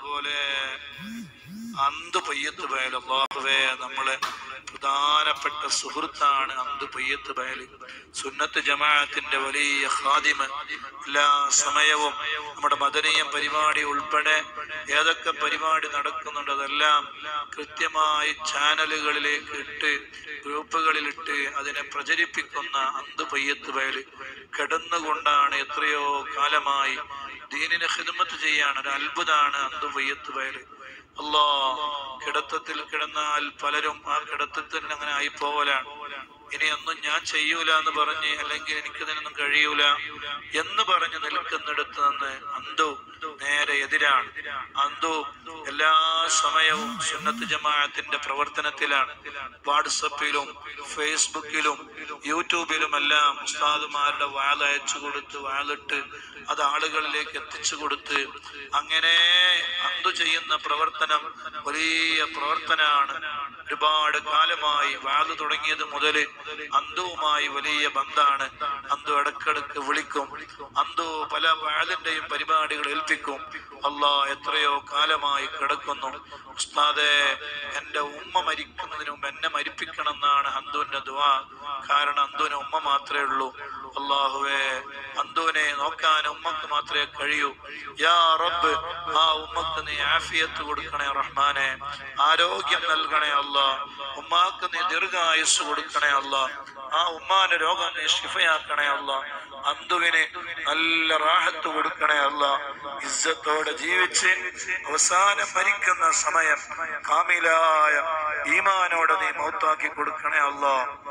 അതുപോലെ അന്ത് പയ്യത്ത് ബയൽ അള്ളാഹുവേ നമ്മളെ പ്രധാനപ്പെട്ട സുഹൃത്താണ് അന്ത് പയ്യത്ത് ബയൽ സുന്നത്ത് ജമാഅത്തിന്റെ വലിയ ഖാദിമ എല്ലാ സമയവും നമ്മുടെ മദനീയ പരിപാടി ഉൾപ്പെടെ ഏതൊക്കെ പരിപാടി നടക്കുന്നുണ്ട് അതെല്ലാം കൃത്യമായി ചാനലുകളിലേക്ക് ഇട്ട് ഗ്രൂപ്പുകളിലിട്ട് അതിനെ പ്രചരിപ്പിക്കുന്ന അന്ത് പയ്യത്ത് ബയൽ കിടന്നുകൊണ്ടാണ് എത്രയോ കാലമായി ദീനിന് ഖിദ്മത്ത് ചെയ്യാണ് ഒരു അത്ഭുതമാണ് അന്ത് പയ്യത്ത് ബയൽ അല്ലാ കിടത്തത്തിൽ കിടന്നാൽ പലരും ആ കിടത്തത്തിൽ അങ്ങനെ ആയി പോവലാണ് ഇനി ഒന്നും ഞാൻ ചെയ്യൂല എന്ന് പറഞ്ഞ് അല്ലെങ്കിൽ എനിക്കിതിനൊന്നും കഴിയൂല എന്ന് പറഞ്ഞ് നിൽക്കുന്നിടത്ത് നിന്ന് അന്തു നേരെ എതിരാണ് അന്തു എല്ലാ സമയവും സുന്നത്ത് ജമാഅത്തിന്റെ പ്രവർത്തനത്തിലാണ് വാട്സപ്പിലും ഫേസ്ബുക്കിലും യൂട്യൂബിലും എല്ലാം ഉസ്താദുമാരുടെ വാൾ അയച്ചു കൊടുത്ത് വാളിട്ട് അത് ആളുകളിലേക്ക് എത്തിച്ചു കൊടുത്ത് അങ്ങനെ അന്തു ചെയ്യുന്ന പ്രവർത്തനം വലിയ പ്രവർത്തനമാണ് ഒരുപാട് കാലമായി വാത് തുടങ്ങിയത് മുതൽ അന്തുവുമായി വലിയ ബന്ധാണ് അന്തു ഇടക്കിടക്ക് വിളിക്കും അന്തു പല വാലിന്റെയും പരിപാടികൾ ഏൽപ്പിക്കും അല്ലാ എത്രയോ കാലമായി കിടക്കുന്നു ഉസ്താദെ എന്റെ ഉമ്മ മരിക്കുന്നതിന് മുമ്പ് എന്നെ മരിപ്പിക്കണം എന്നാണ് അന്തുവിന്റെ ദുആ കാരണം അന്തുവിന് ഉമ്മ മാത്രമേ ഉള്ളൂ അള്ളാഹുവേ അന്തുവിനെ നോക്കാൻ ഉമ്മക്ക് മാത്രമേ കഴിയൂ യാ റബ്ബ് ആ ഉമ്മക്ക് നീ ആഫിയത്ത് കൊടുക്കണേ റഹ്മാനെ ആരോഗ്യം നൽകണേ അല്ല ഉമ്മാക്ക് നീ ദീർഘായുസ് കൊടുക്കണേ അല്ല ആ ഉമ്മാന്റെ രോഗം നീ ഷിഫയാക്കണേ അല്ല അന്തുവിന് നല്ല റാഹത്ത് കൊടുക്കണേ അല്ല ഇസ്സത്തോടെ ജീവിച്ച് അവസാനം മരിക്കുന്ന സമയം കാമിലായ ഈമാനോടെ നീ മൗത്താക്കി കൊടുക്കണേ അല്ല